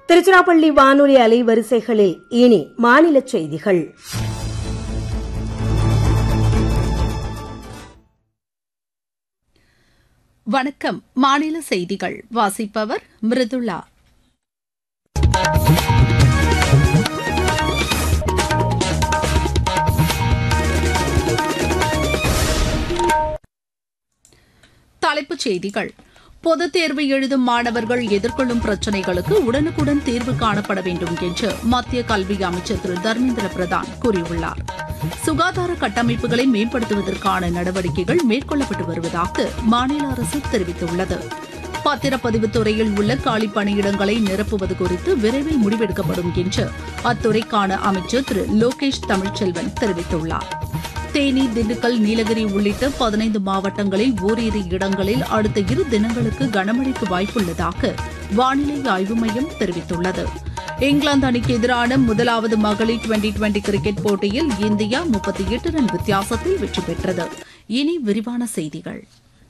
திருச்சிராப்பள்ளி வானொலி அலைவரிசைகளில் இனி மாநில செய்திகள் வணக்கம் மாநில செய்திகள் வாசிப்பவர் மிருதுளா தலைப்புச் செய்திகள் பொதுத் தேர்வு எழுதும் மாணவர்கள் எதிர்கொள்ளும் பிரச்சினைகளுக்கு உடனுக்குடன் தீர்வு காணப்பட வேண்டும் என்று மத்திய கல்வி அமைச்சர் திரு தர்மேந்திர பிரதான் கூறியுள்ளார் சுகாதார கட்டமைப்புகளை மேம்படுத்துவதற்கான நடவடிக்கைகள் மேற்கொள்ளப்பட்டு வருவதாக மாநில அரசு தெரிவித்துள்ளது பத்திரப்பதிவு துறையில் உள்ள காலி பணியிடங்களை நிரப்புவது குறித்து விரைவில் முடிவெடுக்கப்படும் என்று அத்துறைக்கான அமைச்சர் திரு லோகேஷ் தமிழ்ச்செல்வன் தெரிவித்துள்ளார் தேனி திண்டுக்கல் நீலகிரி உள்ளிட்ட பதினைந்து மாவட்டங்களில் ஓரிரு இடங்களில் அடுத்த இரு தினங்களுக்கு கனமழைக்கு வாய்ப்புள்ளதாக வானிலை ஆய்வு மையம் தெரிவித்துள்ளது இங்கிலாந்து அணிக்கு எதிரான முதலாவது மகளிர் டுவெண்டி டுவெண்டி கிரிக்கெட் போட்டியில் இந்தியா முப்பத்தி எட்டு ரன் வித்தியாசத்தில் வெற்றி பெற்றது இனி விரிவான செய்திகள்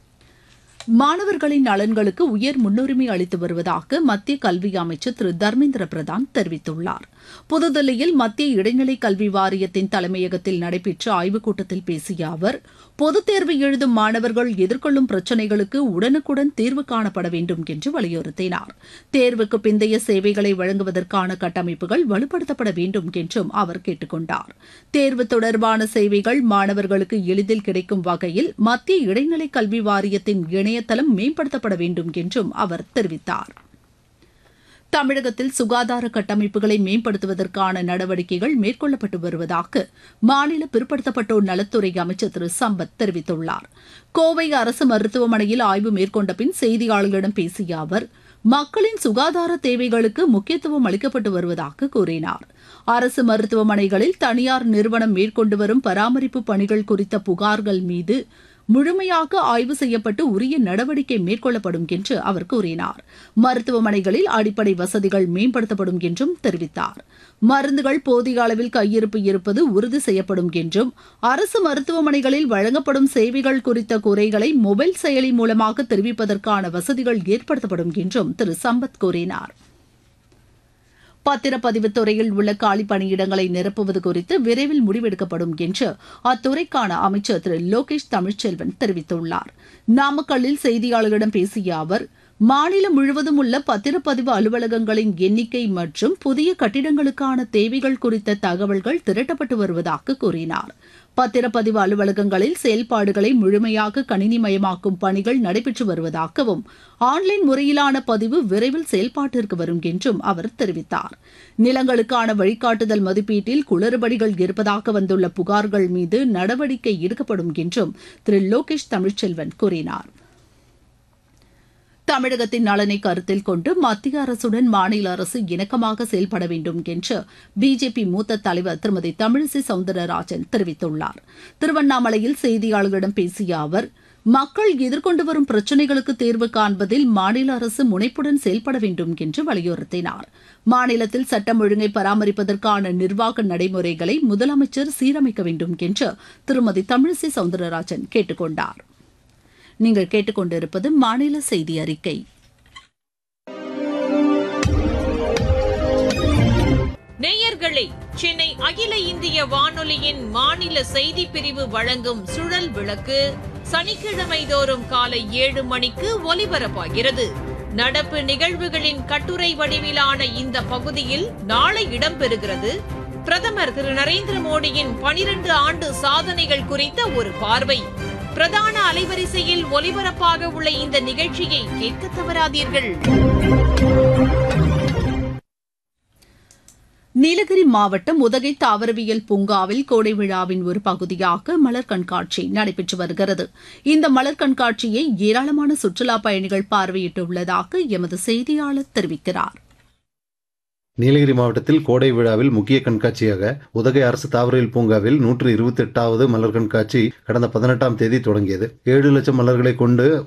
மாணவர்களின் நலன்களுக்கு உயர் முன்னுரிமை அளித்து வருவதாக மத்திய கல்வி அமைச்சர் திரு தர்மேந்திர பிரதான் தெரிவித்துள்ளார் புதுதில்லியில் மத்திய இடைநிலை கல்வி வாரியத்தின் தலைமையகத்தில் நடைபெற்ற ஆய்வுக் கூட்டத்தில் பேசிய அவர் பொதுத் தேர்வு எழுதும் மாணவர்கள் எதிர்கொள்ளும் பிரச்சினைகளுக்கு உடனுக்குடன் தீர்வு காணப்பட வேண்டும் என்று வலியுறுத்தினார் தேர்வுக்கு பிந்தைய சேவைகளை வழங்குவதற்கான கட்டமைப்புகள் வலுப்படுத்தப்பட வேண்டும் என்றும் அவர் கேட்டுக் கொண்டார் தேர்வு தொடர்பான சேவைகள் மாணவர்களுக்கு எளிதில் கிடைக்கும் வகையில் மத்திய இடைநிலை கல்வி வாரியத்தின் இணையதளம் மேம்படுத்தப்பட வேண்டும் என்றும் அவர் தெரிவித்தார் தமிழகத்தில் சுகாதார கட்டமைப்புகளை மேம்படுத்துவதற்கான நடவடிக்கைகள் மேற்கொள்ளப்பட்டு வருவதாக மாநில பிற்படுத்தப்பட்டோர் நலத்துறை அமைச்சர் திரு சம்பத் தெரிவித்துள்ளார் கோவை அரசு மருத்துவமனையில் ஆய்வு மேற்கொண்ட பின் செய்தியாளர்களிடம் பேசிய அவர் மக்களின் சுகாதார தேவைகளுக்கு முக்கியத்துவம் அளிக்கப்பட்டு வருவதாக கூறினார் அரசு மருத்துவமனைகளில் தனியார் நிறுவனம் மேற்கொண்டு வரும் பராமரிப்பு பணிகள் குறித்த புகார்கள் மீது முழுமையாக ஆய்வு செய்யப்பட்டு உரிய நடவடிக்கை மேற்கொள்ளப்படும் என்று அவர் கூறினார் மருத்துவமனைகளில் அடிப்படை வசதிகள் மேம்படுத்தப்படும் என்றும் தெரிவித்தார் மருந்துகள் போதிய அளவில் கையிருப்பு இருப்பது உறுதி செய்யப்படும் என்றும் அரசு மருத்துவமனைகளில் வழங்கப்படும் சேவைகள் குறித்த குறைகளை மொபைல் செயலி மூலமாக தெரிவிப்பதற்கான வசதிகள் ஏற்படுத்தப்படும் என்றும் திரு சம்பத் கூறினார் பத்திரப்பதிவு துறையில் உள்ள காலி பணியிடங்களை நிரப்புவது குறித்து விரைவில் முடிவெடுக்கப்படும் என்று அத்துறைக்கான அமைச்சர் திரு லோகேஷ் தமிழ்ச்செல்வன் தெரிவித்துள்ளார் நாமக்கல்லில் செய்தியாளர்களிடம் பேசிய அவர் மாநிலம் முழுவதும் உள்ள பத்திரப்பதிவு அலுவலகங்களின் எண்ணிக்கை மற்றும் புதிய கட்டிடங்களுக்கான தேவைகள் குறித்த தகவல்கள் திரட்டப்பட்டு வருவதாக கூறினார் பத்திரப்பதிவு அலுவலகங்களில் செயல்பாடுகளை முழுமையாக கணினிமயமாக்கும் பணிகள் நடைபெற்று வருவதாகவும் ஆன்லைன் முறையிலான பதிவு விரைவில் செயல்பாட்டிற்கு வரும் என்றும் அவர் தெரிவித்தார் நிலங்களுக்கான வழிகாட்டுதல் மதிப்பீட்டில் குளறுபடிகள் இருப்பதாக வந்துள்ள புகார்கள் மீது நடவடிக்கை எடுக்கப்படும் என்றும் திரு லோகேஷ் தமிழ்ச்செல்வன் கூறினார் தமிழகத்தின் நலனை கருத்தில் கொண்டு மத்திய அரசுடன் மாநில அரசு இணக்கமாக செயல்பட வேண்டும் என்று பிஜேபி மூத்த தலைவர் திருமதி தமிழிசை சவுந்தரராஜன் தெரிவித்துள்ளார் திருவண்ணாமலையில் செய்தியாளர்களிடம் பேசிய அவர் மக்கள் எதிர்கொண்டு வரும் பிரச்சினைகளுக்கு தீர்வு காண்பதில் மாநில அரசு முனைப்புடன் செயல்பட வேண்டும் என்று வலியுறுத்தினார் மாநிலத்தில் சட்டம் ஒழுங்கை பராமரிப்பதற்கான நிர்வாக நடைமுறைகளை முதலமைச்சர் சீரமைக்க வேண்டும் என்று திருமதி தமிழிசை சவுந்தரராஜன் கேட்டுக் கொண்டார் நீங்கள் கேட்டுக்கொண்டிருப்பது மாநில செய்தி அறிக்கை நேயர்களே சென்னை அகில இந்திய வானொலியின் மாநில செய்தி பிரிவு வழங்கும் சுழல் விளக்கு சனிக்கிழமை தோறும் காலை ஏழு மணிக்கு ஒலிபரப்பாகிறது நடப்பு நிகழ்வுகளின் கட்டுரை வடிவிலான இந்த பகுதியில் நாளை இடம்பெறுகிறது பிரதமர் திரு நரேந்திர மோடியின் பனிரண்டு ஆண்டு சாதனைகள் குறித்த ஒரு பார்வை பிரதான அலைவரிசையில் ஒலிபரப்பாக உள்ள இந்த நிகழ்ச்சியை கேட்க தவறாதீர்கள் நீலகிரி மாவட்டம் உதகை தாவரவியல் பூங்காவில் கோடை விழாவின் ஒரு பகுதியாக மலர் கண்காட்சி நடைபெற்று வருகிறது இந்த மலர் கண்காட்சியை ஏராளமான சுற்றுலா பயணிகள் பார்வையிட்டுள்ளதாக எமது செய்தியாளர் தெரிவிக்கிறார் நீலகிரி மாவட்டத்தில் கோடை விழாவில் முக்கிய கண்காட்சியாக உதகை அரசு தாவரவியல் பூங்காவில் நூற்று இருபத்தி எட்டாவது மலர் கண்காட்சி கடந்த பதினெட்டாம் தேதி தொடங்கியது ஏழு லட்சம் மலர்களை கொண்டு